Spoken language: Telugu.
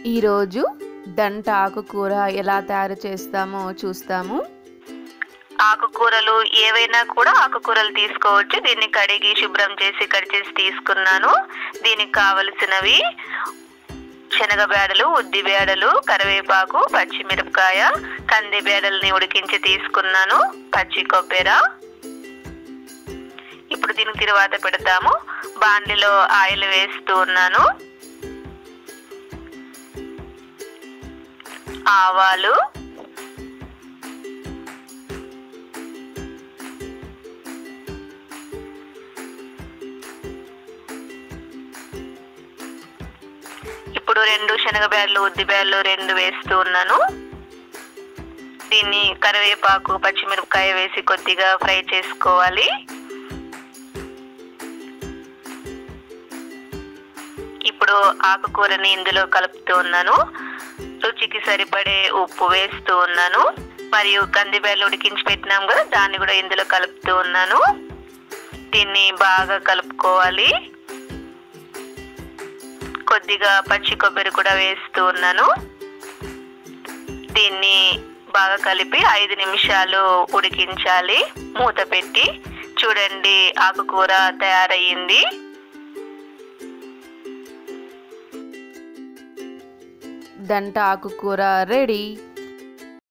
ఈరోజు దంట ఆకుకూర ఎలా తయారు చేస్తామో చూస్తాము ఆకుకూరలు ఏవైనా కూడా ఆకుకూరలు తీసుకోవచ్చు దీన్ని కడిగి శుభ్రం చేసి కట్ చేసి తీసుకున్నాను దీనికి కావలసినవి శనగ బేడలు ఉద్ది బేడలు కరివేపాకు పచ్చిమిరపకాయ కంది బేడల్ని ఉడికించి తీసుకున్నాను పచ్చి కొబ్బెర ఇప్పుడు దీనికి తిరువాత పెడతాము బాండ్లిలో ఆయిల్ వేస్తూ ఉన్నాను ఆవాలు ఇప్పుడు రెండు శనగబ్యాళ్ళు ఉద్దిబ్యాళ్ళు రెండు వేస్తూ ఉన్నాను దీన్ని కరివేపాకు పచ్చిమిరపకాయ వేసి కొద్దిగా ఫ్రై చేసుకోవాలి ఇప్పుడు ఆకుకూరని ఇందులో కలుపుతూ ఉన్నాను రుచికి సరిపడే ఉప్పు వేస్తూ ఉన్నాను మరియు కందిబేళ్ళు ఉడికించి పెట్టినాం కదా దాన్ని కూడా ఇందులో కలుపుతూ ఉన్నాను దీన్ని బాగా కలుపుకోవాలి కొద్దిగా పచ్చి కొబ్బరి కూడా వేస్తూ ఉన్నాను దీన్ని బాగా కలిపి ఐదు నిమిషాలు ఉడికించాలి మూత పెట్టి చూడండి ఆకుకూర తయారయ్యింది దంట ఆకుకూర రెడీ